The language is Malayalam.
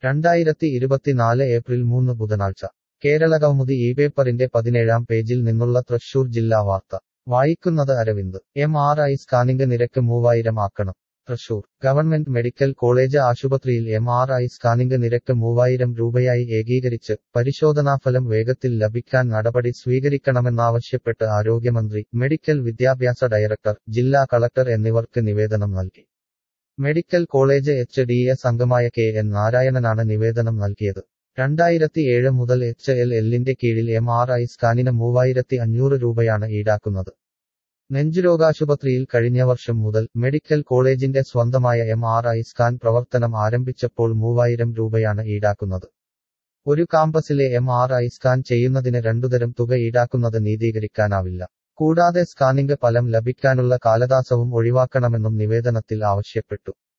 രണ്ടായിരത്തി ഇരുപത്തിനാല് ഏപ്രിൽ മൂന്ന് ബുധനാഴ്ച കേരളകൗമുദി ഈ പേപ്പറിന്റെ പതിനേഴാം പേജിൽ നിന്നുള്ള തൃശൂർ ജില്ലാ വാർത്ത വായിക്കുന്നത് Aravind M R I scanning നിരക്ക് മൂവായിരം ആക്കണം തൃശൂർ ഗവൺമെന്റ് മെഡിക്കൽ കോളേജ് ആശുപത്രിയിൽ എം ആർ ഐ സ്കാനിംഗ് നിരക്ക് മൂവായിരം രൂപയായി ഏകീകരിച്ച് പരിശോധനാഫലം വേഗത്തിൽ ലഭിക്കാൻ നടപടി സ്വീകരിക്കണമെന്നാവശ്യപ്പെട്ട് ആരോഗ്യമന്ത്രി മെഡിക്കൽ വിദ്യാഭ്യാസ ഡയറക്ടർ ജില്ലാ കളക്ടർ എന്നിവർക്ക് നിവേദനം നൽകി medical college H D S അംഗമായ കെ എൻ നാരായണനാണ് നിവേദനം നൽകിയത് രണ്ടായിരത്തി ഏഴ് മുതൽ എച്ച് എൽ എല്ലിന്റെ കീഴിൽ എം ആർ ഐ സ്കാനിന് മൂവായിരത്തി അഞ്ഞൂറ് രൂപയാണ് ഈടാക്കുന്നത് നെഞ്ചുരോഗാശുപത്രിയിൽ കഴിഞ്ഞ വർഷം മുതൽ മെഡിക്കൽ കോളേജിന്റെ സ്വന്തമായ എം ആർ ഐ സ്കാൻ പ്രവർത്തനം ആരംഭിച്ചപ്പോൾ മൂവായിരം രൂപയാണ് ഈടാക്കുന്നത് ഒരു കാമ്പസിലെ എം ആർ ഐ സ്കാൻ ചെയ്യുന്നതിന് രണ്ടുതരം തുക ഈടാക്കുന്നത് നീതീകരിക്കാനാവില്ല കൂടാതെ സ്കാനിംഗ് ഫലം ലഭിക്കാനുള്ള കാലതാമസവും ഒഴിവാക്കണമെന്നും നിവേദനത്തിൽ ആവശ്യപ്പെട്ടു